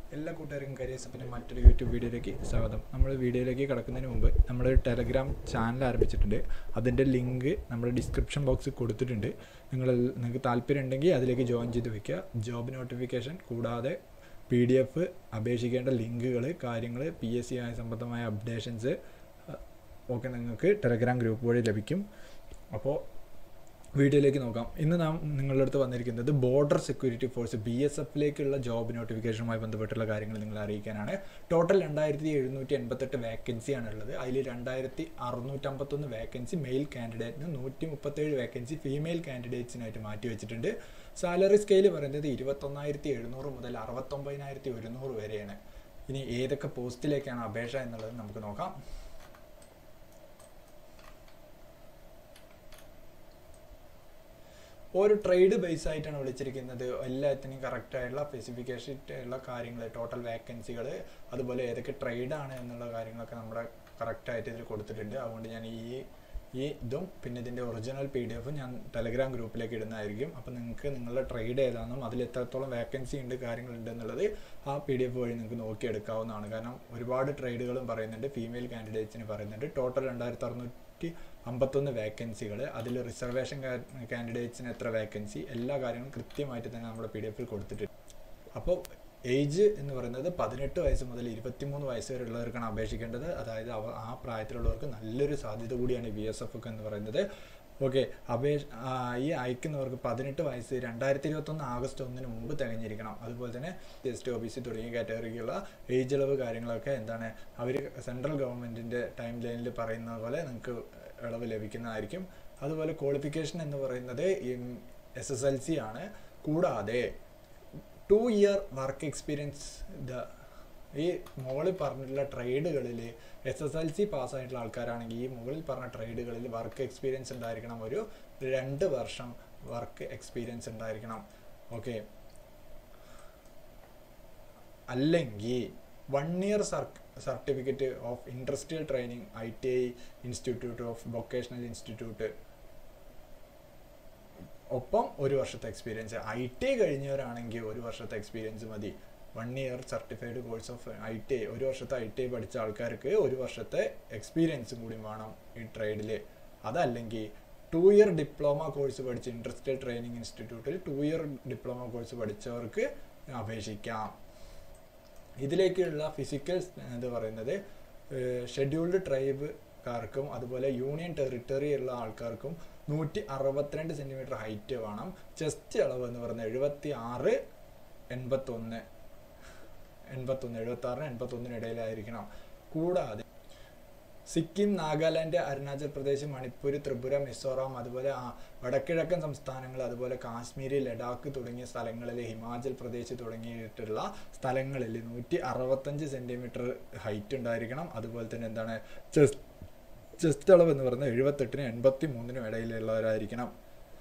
എല്ലാ കൂട്ടുകാർക്കും കരിയസപ്പിൻ്റെ മറ്റൊരു യൂട്യൂബ് വീഡിയോയിലേക്ക് സ്വാഗതം നമ്മൾ വീഡിയോയിലേക്ക് കിടക്കുന്നതിന് മുമ്പ് നമ്മൾ ടെലഗ്രാം ചാനൽ ആരംഭിച്ചിട്ടുണ്ട് അതിൻ്റെ ലിങ്ക് നമ്മുടെ ഡിസ്ക്രിപ്ഷൻ ബോക്സിൽ കൊടുത്തിട്ടുണ്ട് നിങ്ങൾ നിങ്ങൾക്ക് താല്പര്യം ഉണ്ടെങ്കിൽ അതിലേക്ക് ജോയിൻ ചെയ്ത് വെക്കുക ജോബ് നോട്ടിഫിക്കേഷൻ കൂടാതെ പി ഡി എഫ് അപേക്ഷിക്കേണ്ട ലിങ്കുകൾ കാര്യങ്ങൾ പി എസ് സി ആയ സംബന്ധമായ അപ്ഡേഷൻസ് ഒക്കെ നിങ്ങൾക്ക് ടെലഗ്രാം ഗ്രൂപ്പ് വഴി ലഭിക്കും അപ്പോൾ വീഡിയോയിലേക്ക് നോക്കാം ഇന്ന് നാം നിങ്ങളുടെ അടുത്ത് വന്നിരിക്കുന്നത് border security force B S എഫിലേക്കുള്ള ജോബ് നോട്ടിഫിക്കേഷനുമായി ബന്ധപ്പെട്ടുള്ള കാര്യങ്ങൾ നിങ്ങളെ അറിയിക്കാനാണ് ടോട്ടൽ രണ്ടായിരത്തി എഴുന്നൂറ്റി എൺപത്തെട്ട് വേക്കൻസിയാണ് ഉള്ളത് അതിൽ രണ്ടായിരത്തി അറുന്നൂറ്റമ്പത്തൊന്ന് വേക്കൻസി മെയിൽ കാൻഡിഡേറ്റിന് നൂറ്റി മുപ്പത്തേഴ് വേക്കൻസി ഫീമെയിൽ കാൻഡിഡേറ്റ്സിനായിട്ട് മാറ്റി വെച്ചിട്ടുണ്ട് സാലറി സ്കെയിൽ പറയുന്നത് ഇരുപത്തൊന്നായിരത്തി എഴുന്നൂറ് മുതൽ അറുപത്തൊമ്പതിനായിരത്തി ഒരുന്നൂറ് വരെയാണ് ഇനി ഏതൊക്കെ പോസ്റ്റിലേക്കാണ് അപേക്ഷ എന്നുള്ളത് നമുക്ക് നോക്കാം ഒരു ട്രേഡ് ബേസ് ആയിട്ടാണ് വിളിച്ചിരിക്കുന്നത് എല്ലാത്തിനും കറക്റ്റ് ആയിട്ടുള്ള സ്പെസിഫിക്കേഷൻ ഉള്ള കാര്യങ്ങൾ ടോട്ടൽ വേക്കൻസികൾ അതുപോലെ ഏതൊക്കെ ട്രേഡ് ആണ് എന്നുള്ള കാര്യങ്ങളൊക്കെ നമ്മുടെ കറക്റ്റ് ആയിട്ട് ഇതിൽ കൊടുത്തിട്ടുണ്ട് അതുകൊണ്ട് ഞാൻ ഈ ഈ ഇതും പിന്നെ ഇതിൻ്റെ ഒറിജിനൽ പി ഡി എഫും ഞാൻ ടെലഗ്രാം ഗ്രൂപ്പിലേക്ക് ഇടുന്നതായിരിക്കും അപ്പോൾ നിങ്ങൾക്ക് നിങ്ങളുടെ ട്രേഡ് ഏതാണെന്നും അതിൽ എത്രത്തോളം വേക്കൻസി ഉണ്ട് കാര്യങ്ങളുണ്ട് എന്നുള്ളത് ആ പി ഡി എഫ് വഴി നിങ്ങൾക്ക് നോക്കിയെടുക്കാവുന്നതാണ് കാരണം ഒരുപാട് ട്രേഡുകളും പറയുന്നുണ്ട് ഫീമെയിൽ കാൻഡിഡേറ്റ്സിന് പറയുന്നുണ്ട് ടോട്ടൽ രണ്ടായിരത്തി അറുന്നൂറ്റി അമ്പത്തൊന്ന് വേക്കൻസികൾ അതിൽ റിസർവേഷൻ കാൻഡിഡേറ്റ്സിന് എത്ര വേക്കൻസി എല്ലാ കാര്യങ്ങളും കൃത്യമായിട്ട് തന്നെ നമ്മുടെ പി ഡി എഫിൽ കൊടുത്തിട്ടുണ്ട് അപ്പോൾ ഏജ് എന്ന് പറയുന്നത് പതിനെട്ട് വയസ്സ് മുതൽ ഇരുപത്തിമൂന്ന് വയസ്സ് വരെ ഉള്ളവർക്കാണ് അപേക്ഷിക്കേണ്ടത് അതായത് അവ ആ പ്രായത്തിലുള്ളവർക്ക് നല്ലൊരു സാധ്യത കൂടിയാണ് ബി എസ് എഫ് ഒക്കെ എന്ന് പറയുന്നത് ഓക്കെ അപേക്ഷ ഈ അയക്കുന്നവർക്ക് പതിനെട്ട് വയസ്സ് രണ്ടായിരത്തി ഇരുപത്തൊന്ന് ആഗസ്റ്റ് ഒന്നിന് മുമ്പ് തികഞ്ഞിരിക്കണം അതുപോലെ തന്നെ S T O B C തുടങ്ങിയ കാറ്റഗറിക്കുള്ള ഏജ് ഇളവ് കാര്യങ്ങളൊക്കെ എന്താണ് അവർ സെൻട്രൽ ഗവൺമെൻറ്റിൻ്റെ ടൈം ലൈനിൽ പറയുന്നത് പോലെ നിങ്ങൾക്ക് ഇളവ് ലഭിക്കുന്നതായിരിക്കും അതുപോലെ ക്വാളിഫിക്കേഷൻ എന്ന് പറയുന്നത് എസ് എസ് എൽ സി ആണ് കൂടാതെ two year work experience the ഈ മുകളിൽ പറഞ്ഞിട്ടുള്ള ട്രേഡുകളിൽ എസ് എസ് എൽ സി പാസ്സായിട്ടുള്ള ആൾക്കാരാണെങ്കിൽ ഈ മുകളിൽ പറഞ്ഞ ട്രേഡുകളിൽ വർക്ക് എക്സ്പീരിയൻസ് ഉണ്ടായിരിക്കണം ഒരു രണ്ട് വർഷം വർക്ക് എക്സ്പീരിയൻസ് ഉണ്ടായിരിക്കണം ഓക്കെ അല്ലെങ്കിൽ one year certificate of industrial training I T I institute of vocational institute ഒപ്പം ഒരു വർഷത്തെ എക്സ്പീരിയൻസ് ഐ ടി ഐ കഴിഞ്ഞവരാണെങ്കിൽ ഒരു വർഷത്തെ എക്സ്പീരിയൻസ് മതി one year certified course of I T I ഒരു വർഷത്തെ ഐ ടി ഐ പഠിച്ച ആൾക്കാർക്ക് ഒരു വർഷത്തെ എക്സ്പീരിയൻസും കൂടി വേണം ഈ ട്രേഡിൽ അതല്ലെങ്കിൽ ടു ഇയർ ഡിപ്ലോമ കോഴ്സ് പഠിച്ച ഇൻഡസ്ട്രിയൽ ട്രെയിനിങ് ഇൻസ്റ്റിറ്റ്യൂട്ടിൽ ടു ഇയർ ഡിപ്ലോമ കോഴ്സ് പഠിച്ചവർക്ക് അപേക്ഷിക്കാം ഇതിലേക്കുള്ള ഫിസിക്കൽ എന്ന് പറയുന്നത് ഷെഡ്യൂൾഡ് ട്രൈബുകാർക്കും അതുപോലെ യൂണിയൻ ടെറിട്ടറി ഉള്ള ആൾക്കാർക്കും നൂറ്റി അറുപത്തിരണ്ട് സെൻറ്റിമീറ്റർ ഹൈറ്റ് വേണം ചെസ്റ്റ് അളവ് എന്ന് പറയുന്നത് എഴുപത്തി ആറ് എൺപത്തൊന്ന് എൺപത്തൊന്ന് എഴുപത്തി ആറിന് എൺപത്തൊന്നിന് ഇടയിലായിരിക്കണം കൂടാതെ സിക്കിം നാഗാലാൻഡ് അരുണാചൽ പ്രദേശ് മണിപ്പൂർ ത്രിപുര മിസോറാം അതുപോലെ വടക്കിഴക്കൻ സംസ്ഥാനങ്ങൾ അതുപോലെ കാശ്മീർ ലഡാക്ക് തുടങ്ങിയ സ്ഥലങ്ങളിൽ ഹിമാചൽ പ്രദേശ് തുടങ്ങിയിട്ടുള്ള സ്ഥലങ്ങളിൽ നൂറ്റി അറുപത്തഞ്ച് സെൻറ്റിമീറ്റർ ഹൈറ്റ് ഉണ്ടായിരിക്കണം അതുപോലെ തന്നെ എന്താണ് ചെസ്റ്റ് ചെസ്റ്റ് അളവ് എന്ന് പറയുന്നത് എഴുപത്തെട്ടിനും എൺപത്തി മൂന്നിനും ഇടയിലുള്ളവരായിരിക്കണം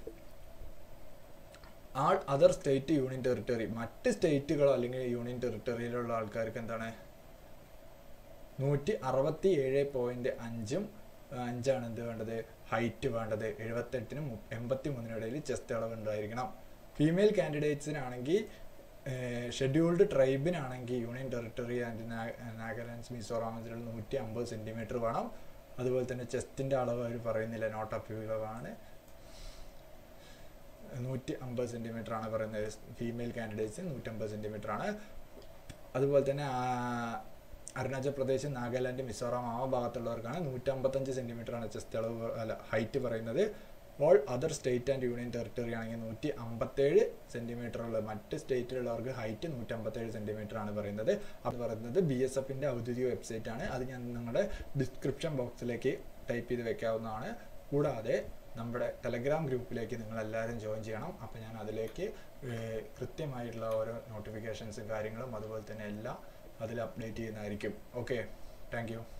all other state union territory മറ്റ് സ്റ്റേറ്റുകളോ അല്ലെങ്കിൽ യൂണിയൻ ടെറിട്ടറിയിലുള്ള ആൾക്കാർക്ക് എന്താണ് നൂറ്റി അറുപത്തി ഏഴ് പോയിന്റ് അഞ്ചും അഞ്ചാണ് എന്ത് വേണ്ടത് ഹൈറ്റ് വേണ്ടത് എഴുപത്തെട്ടിനും എൺപത്തി മൂന്നിനും ഇടയിൽ ചെസ്റ്റ് അളവ് ഉണ്ടായിരിക്കണം ഫീമെയിൽ കാൻഡിഡേറ്റ്സിനാണെങ്കിൽ ഷെഡ്യൂൾഡ് ട്രൈബിനാണെങ്കിൽ യൂണിയൻ ടെറിട്ടറി ആൻഡ് നാഗാലാൻഡ് മിസോറാമിലുള്ള നൂറ്റി അമ്പത് സെൻറ്റിമീറ്റർ വേണം അതുപോലെ തന്നെ ചെസ്റ്റിൻ്റെ അളവ് അവർ പറയുന്നില്ല നോട്ട് അപ്യൂലവാണ് നൂറ്റി അമ്പത് സെൻറ്റിമീറ്റർ ആണ് പറയുന്നത് ഫീമെയിൽ കാൻഡിഡേറ്റ്സ് നൂറ്റമ്പത് സെൻറ്റിമീറ്റർ ആണ് അതുപോലെ തന്നെ അരുണാചൽ പ്രദേശ് നാഗാലാൻഡ് മിസോറാം ആ ഭാഗത്തുള്ളവർക്കാണ് നൂറ്റമ്പത്തഞ്ച് സെൻറ്റിമീറ്റർ ആണ് ചെസ്റ്റ് അളവ് അല്ല ഹൈറ്റ് പറയുന്നത് all other state and union territory ആണെങ്കിൽ നൂറ്റി അമ്പത്തേഴ് സെൻറ്റിമീറ്റർ ഉള്ള മറ്റ് സ്റ്റേറ്റിലുള്ളവർക്ക് ഹൈറ്റ് നൂറ്റമ്പത്തേഴ് സെൻറ്റിമീറ്റർ ആണ് പറയുന്നത് അത് പറയുന്നത് ബി എസ് എഫിൻ്റെ ഔദ്യോഗിക വെബ്സൈറ്റ് ആണ് അത് ഞാൻ നിങ്ങളുടെ ഡിസ്ക്രിപ്ഷൻ ബോക്സിലേക്ക് ടൈപ്പ് ചെയ്ത് വെക്കാവുന്നതാണ് കൂടാതെ നമ്മുടെ ടെലഗ്രാം ഗ്രൂപ്പിലേക്ക് നിങ്ങൾ എല്ലാവരും ജോയിൻ ചെയ്യണം അപ്പോൾ ഞാൻ അതിലേക്ക് കൃത്യമായിട്ടുള്ള ഓരോ നോട്ടിഫിക്കേഷൻസും കാര്യങ്ങളും അതുപോലെ തന്നെ എല്ലാം അതിൽ അപ്ഡേറ്റ് ചെയ്യുന്നതായിരിക്കും ഓക്കെ താങ്ക്